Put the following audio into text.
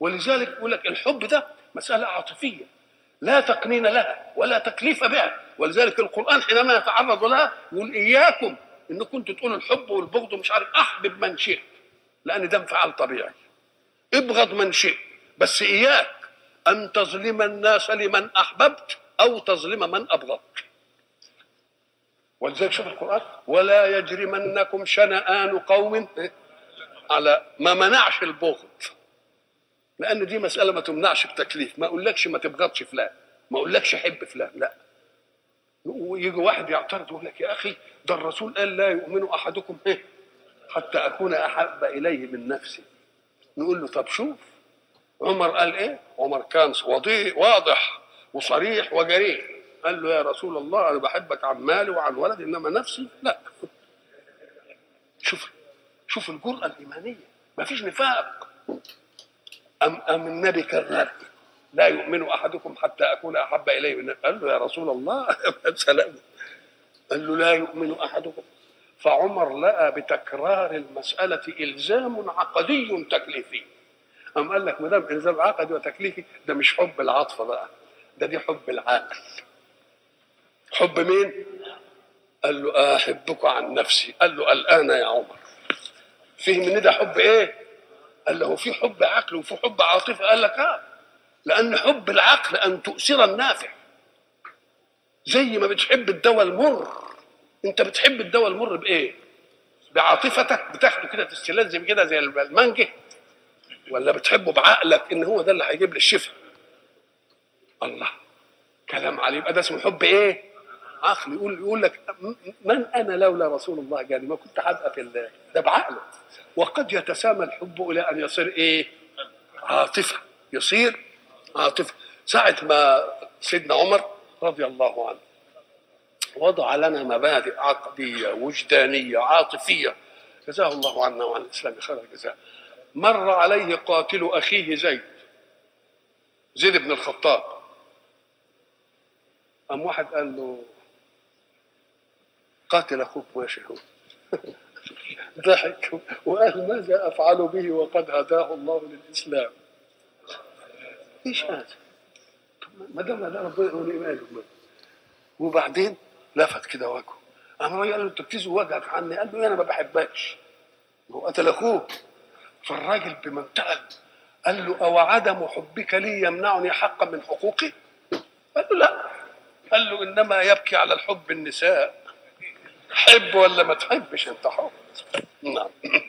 ولذلك يقول لك الحب ده مساله عاطفيه لا تقنين لها ولا تكليف بها ولذلك القران حينما يتعرض لها يقول اياكم انكم كنتوا تقولوا الحب والبغض ومش عارف احبب من شئت لان ده انفعال طبيعي ابغض من شئت بس اياك ان تظلم الناس لمن احببت او تظلم من ابغضت ولذلك شوف القران ولا يجرمنكم شنآن قوم على ما منعش البغض لان دي مساله ما تمنعش بتكليف ما اقولكش ما تبغضش فلان ما اقولكش حب فلان لا ويجي واحد يعترض يقول لك يا اخي ده الرسول قال لا يؤمن احدكم ايه حتى اكون احب اليه من نفسي نقول له طب شوف عمر قال ايه عمر كان وضيح واضح وصريح وجريء قال له يا رسول الله انا بحبك عن مالي وعن ولدي انما نفسي لا شوف شوف الجرأة الإيمانية ما فيش نفاق أم أم النبي كذب لا يؤمن أحدكم حتى أكون أحب إليه من قال له يا رسول الله سلام قال له لا يؤمن أحدكم فعمر لقى بتكرار المسألة إلزام عقدي تكليفي أم قال لك ما دام إلزام عقدي وتكليفي ده مش حب العاطفة بقى ده دي حب العقل حب مين؟ قال له أحبك عن نفسي قال له الآن يا عمر فهم ان ده حب ايه؟ قال له في حب عقل وفي حب عاطفه قال لك اه لان حب العقل ان تؤثر النافع زي ما بتحب الدواء المر انت بتحب الدواء المر بايه؟ بعاطفتك بتاخده كده تستلذ كده زي المانجه ولا بتحبه بعقلك ان هو ده اللي هيجيب لي الشفاء الله كلام عليه يبقى ده اسمه حب ايه؟ عقل يقول يقول لك من انا لولا رسول الله جاني ما كنت هبقى في الله ده بعقله وقد يتسامى الحب الى ان يصير ايه؟ عاطفه يصير عاطفه ساعه ما سيدنا عمر رضي الله عنه وضع لنا مبادئ عقديه وجدانيه عاطفيه جزاه الله عنا وعن الاسلام خير الجزاء مر عليه قاتل اخيه زيد زيد بن الخطاب قام واحد قال له قاتل اخوك ماشي هو ضحك وقال ماذا افعل به وقد هداه الله للاسلام ايش هذا ما دام هذا ربنا يقول ايه ماله وبعدين لفت كده وجهه قام الراجل قال له انت بتزوج وجهك عني قال له انا ما بحبكش هو قتل اخوه فالراجل بمنتهى قال له او عدم حبك لي يمنعني حقا من حقوقي قال له لا قال له انما يبكي على الحب النساء حب ولا ما تحبش انت حر نعم